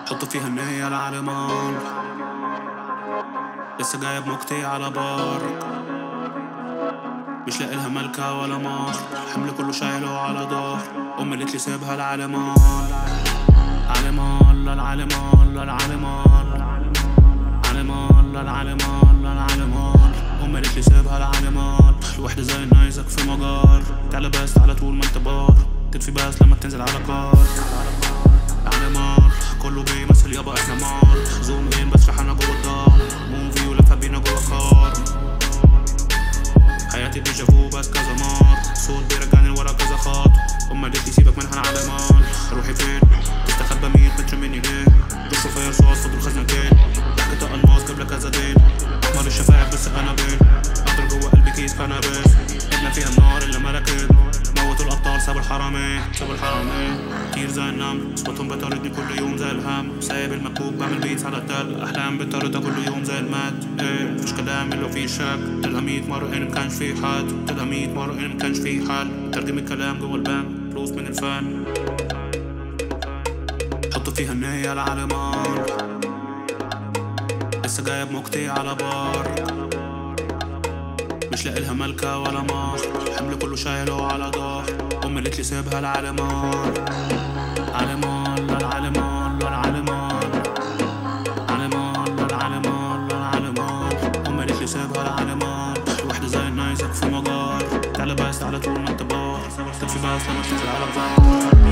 حط فيها النية العالمان لسه جايب موجتي على بار مش لاقي لها ملكة ولا مهر الحمل كله شايله على ظهر أمي قالت لي سيبها العالمان عالمان لا العالمان لا العالمان عالمان لا العالمان لا العالمان أمي قالت لي سيبها العالمان الوحدة زي نايزك في مجار تعالى بس على طول ما انت بار تطفي بس لما تنزل على كار عالمان كله بيمثل يابا احنا مار زوم ان بس انا جوه الدار موفي ولفه بينا جوه كار حياتي ديجافو بس كذا مار صوت بيرجعني لورا كذا خط أما قالت لي سيبك منها انا على مان روحي فين تستخبى 100 متر مني ليه دوش شوفير صوص فضل خزنتين ضحكة الماس جاب لك كذا دين احمر الشفايف بس انا بين قطر جوه قلبي كيس كنبس ابنة فيها النار اللي ملكت موتوا الابطال سابوا الحرامين سابوا الحرامين كتير زي النمل صوتهم بيطاردني كل يوم زي الهم سايب المكوك بعمل بيتس على التل احلام بتطاردها كل يوم زي المات ايه مفيش كلام الا في شك تلقى 100 مرة ان مكانش في حد تلقى 100 مرة ان مكانش في حل ترجم الكلام جوه البنك فلوس من الفن حط فيها النية العالمان لسه جايب موجتي على بار مش لاقي لها ملكة ولا مهر الحمل كله شايله على ظهر أمي قالت لي سيبها العالمان عالمان لا العالمان لا العالمان عالمان لا العالمان لا العالمان أمي قالت لي سيبها العالمان الوحدة زي النايزك في مجار تعالى بس على طول ما انت بار تطفي بس لما تنزل على البار